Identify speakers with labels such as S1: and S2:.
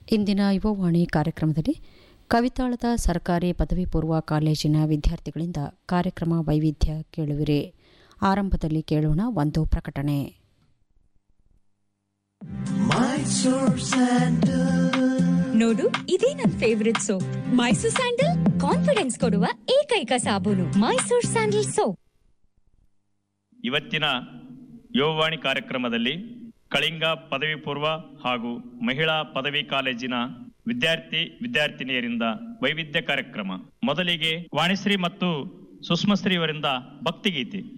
S1: ಇಂದಿನ ಯುವವಾಣಿ ಕಾರ್ಯಕ್ರಮದಲ್ಲಿ ಕವಿತಾಳದ ಸರ್ಕಾರಿ ಪದವಿ ಪೂರ್ವ ಕಾಲೇಜಿನ ವಿದ್ಯಾರ್ಥಿಗಳಿಂದ ಕಾರ್ಯಕ್ರಮ ವೈವಿಧ್ಯ ಕೇಳುವಿರಿ ಆರಂಭದಲ್ಲಿ ಕೇಳೋಣ ಒಂದು ಪ್ರಕಟಣೆ
S2: ನೋಡು ಇದೇ ನನ್ favourite soap Mysore sandal confidence ಕೊಡುವ ಏಕೈಕ ಸಾಬೂನು ಮೈಸೂರ್ ಸ್ಯಾಂಡಲ್ ಸೋಪ್
S3: ಇವತ್ತಿನ ಯುವವಾಣಿ ಕಾರ್ಯಕ್ರಮದಲ್ಲಿ ಕಳಿಂಗ ಪದವಿ ಪೂರ್ವ ಹಾಗೂ ಮಹಿಳಾ ಪದವಿ ಕಾಲೇಜಿನ ವಿದ್ಯಾರ್ಥಿ ವಿದ್ಯಾರ್ಥಿನಿಯರಿಂದ ವೈವಿಧ್ಯ ಕಾರ್ಯಕ್ರಮ ಮೊದಲಿಗೆ ವಾಣಿಶ್ರೀ ಮತ್ತು ಸುಷ್ಮಶ್ರೀ ಅವರಿಂದ ಭಕ್ತಿಗೀತೆ